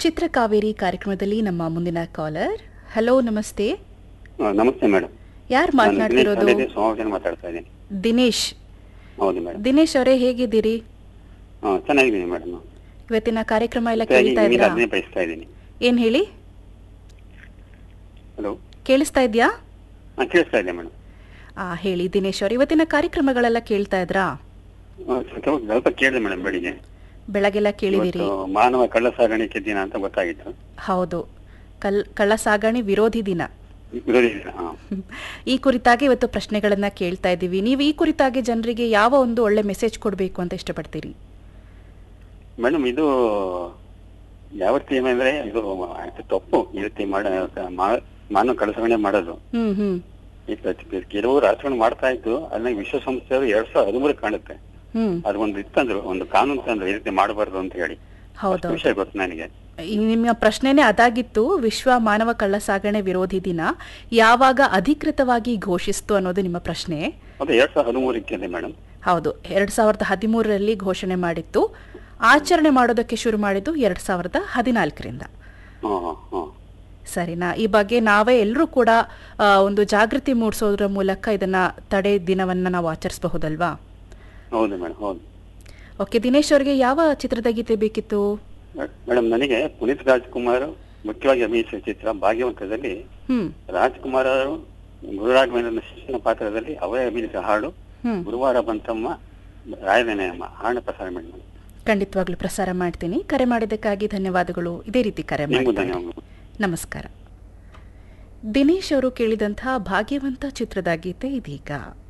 ಚಿತ್ರಕಾವೇರಿ ಕಾರ್ಯಕ್ರಮದಲ್ಲಿ ನಮ್ಮ ಮುಂದಿನ ಕಾಲರ್ ಹಲೋ ನಮಸ್ತೆ ಆ, ನಮಸ್ತೆ ಮೇಡಮ್ ಯಾರು ಮಾತನಾಡ್ತಿರೋದು ಸೋಮವಾರ ಮಾತಾಡ್ತಾ ಇದ್ದೀನಿ ದಿನೇಶ್ ಹೌದು ಮೇಡಮ್ ದಿನೇಶ್ ಅವರೇ ಹೇಗಿದ್ದೀರಿ ಹಾ ಚೆನ್ನಾಗಿದ್ದೀನಿ ಮೇಡಮ್ ಇವತ್ತಿನ ಕಾರ್ಯಕ್ರಮ ಎಲ್ಲ ಕೇಳ್ತಾ ನಿಮಗೆ ಇದ್ರಾ ಅದನ್ನೇ ಬಯಸ್ತಾ ಇದ್ದೀನಿ ಏನ್ ಹೇಳಿ ಹಲೋ ಕೇಳಿಸ್ತಾ ಇದ್ಯಾ ಹಾ ಕೇಳಿಸ್ತಾ ಇದೆ ಮೇಡಮ್ ಆ ಹೇಳಿ ದಿನೇಶ್ ಅವ್ರೆ ಇವತ್ತಿನ ಕಾರ್ಯಕ್ರಮಗಳೆಲ್ಲ ಕೇಳ್ತಾ ಇದ್ರಾ ಸ್ವಲ್ಪ ಕೇಳಿದೆ ಮೇಡಮ್ ಬೆಳಿಗ್ಗೆ ಬೆಳಗೆಲ್ಲ ಕೇಳಿದಿರಿ ಇವತ್ತು ಮಾನವ ಕಳ್ಳ ಸಾಗಾಣಿಕೆ ದಿನ ಅಂತ ಗೊತ್ತಾಗಿತ್ತು ಹೌದು ಕಲ್ ಕಳ್ಳ ಸಾಗಣೆ ವಿರೋಧಿ ದಿನ ವಿರೋಧಿ ದಿನ ಹಾ ಹ್ಮ್. ಈ ಕುರಿತಾಗಿ ಇವತ್ತು ಪ್ರಶ್ನೆಗಳನ್ನ ಕೇಳ್ತಾ ಇದ್ದೀವಿ ನೀವು ಈ ಕುರಿತಾಗಿ ಜನರಿಗೆ ಯಾವ ಒಂದು ಒಳ್ಳೆ ಮೆಸೇಜ್ ಕೊಡಬೇಕು ಅಂತ ಇಷ್ಟಪಡ್ತೀರಿ ಮೇಡಮ್ ಇದು ಯಾವ ರೀತಿ ಏನಂದ್ರೆ ಇದು ಇದು ತಪ್ಪು ಈ ರೀತಿ ಮಾಡ ಮಾ- ಮಾನವ ಕಳ್ಳ ಸಾಗಣೆ ಮಾಡೋದು ಹ್ಮ್ ಹ್ಮ್ ಈ ಪ್ರತಿ- ಕೆಲವು ರಾಜಕಾರಣ ಮಾಡ್ತಾ ಇತ್ತು ಅದನ್ನ ವಿಶ್ವಸಂಸ್ಥೆ ಅವರು ಎರಡ್ ಸಾವಿರದ ಹದಿಮೂರು ಕಾಣುತ್ತೆ ಹ್ಮ್ ಅದು ಒಂದು ಇತ್ತಂದ್ರು ಒಂದು ಕಾನೂನು ತಂದ್ರು ಈ ರೀತಿ ಮಾಡಬಾರ್ದು ಅಂತ ಹೇಳಿ ಹೌದು ಅಷ್ಟು ವಿಷಯ ಗೊತ್ತು ನನಗೆ ಈ ನಿಮ್ಮ ಪ್ರಶ್ನೆನೇ ಅದಾಗಿತ್ತು ವಿಶ್ವ ಮಾನವ ಕಳ್ಳ ಸಾಗಣೆ ವಿರೋಧಿ ದಿನ ಯಾವಾಗ ಅಧಿಕೃತವಾಗಿ ಘೋಷಿಸ್ತು ಅನ್ನೋದು ನಿಮ್ಮ ಪ್ರಶ್ನೆ ಅದು ಎರಡ್ ಸಾವಿರದ ಹದಿಮೂರಕ್ಕೆ ಇದೆ ಮೇಡಮ್ ಹೌದು ಎರಡ್ ಸಾವಿರದ ಹದಿಮೂರರಲ್ಲಿ ಘೋಷಣೆ ಮಾಡಿತ್ತು ಆಚರಣೆ ಮಾಡೋದಕ್ಕೆ ಶುರು ಮಾಡಿದ್ದು ಎರಡ್ ಸಾವಿರದ ಹದಿನಾಲ್ಕರಿಂದ ಹಾ ಹಾ ಹಾ ಸರಿನಾ ಈ ಬಗ್ಗೆ ನಾವೇ ಎಲ್ಲರೂ ಕೂಡ ಆ, ಒಂದು ಜಾಗೃತಿ ಮೂಡಿಸೋದ್ರ ಮೂಲಕ ಇದನ್ನ ತಡೆ ದಿನವನ್ನ ನಾವು ಆಚರಿಸಬಹುದಲ್ವಾ ಹೌದು ಮೇಡಮ್ ಹೌದು ಓಕೆ ದಿನೇಶ್ ಅವರಿಗೆ ಯಾವ ಚಿತ್ರದ ಗೀತೆ ಬೇಕಿತ್ತು ಮೇಡಮ್ ನನಗೆ ಪುನೀತ್ ರಾಜ್ಕುಮಾರ್ ಮುಖ್ಯವಾಗಿ ಅಭಿನಯಿಸಿದ ಚಿತ್ರ ಭಾಗ್ಯವಂತದಲ್ಲಿ ಹ್ಮ್ ರಾಜ್ಕುಮಾರ್ ಅವರು ಗುರುರಾಘವೇಂದ್ರನ ಶಿಕ್ಷಣ ಪಾತ್ರದಲ್ಲಿ ಅವರೇ ಅಭಿನಯಿಸಿದ ಹಾಡು ಹ್ಮ್ ಗುರುವಾರ ಬಂತಮ್ಮ ರಾಯನೆನೆಯಮ್ಮ ಹಾಡನ್ನ ಪ್ರಸಾರ ಮಾಡಿ ಮೇಡಮ್ ಖಂಡಿತವಾಗ್ಲೂ ಪ್ರಸಾರ ಮಾಡ್ತೀನಿ ಕರೆ ಮಾಡಿದ್ದಕ್ಕಾಗಿ ಧನ್ಯವಾದಗಳು ಇದೇ ರೀತಿ ಕರೆ ನಿಮಗೂ ಮಾಡಿ ಧನ್ಯವಾದಗಳು ನಮಸ್ಕಾರ ದಿನೇಶ್ ಅವರು ಕೇಳಿದಂಥ ಭಾಗ್ಯವಂತ ಚಿತ್ರದ ಗೀತೆ ಇದೀಗ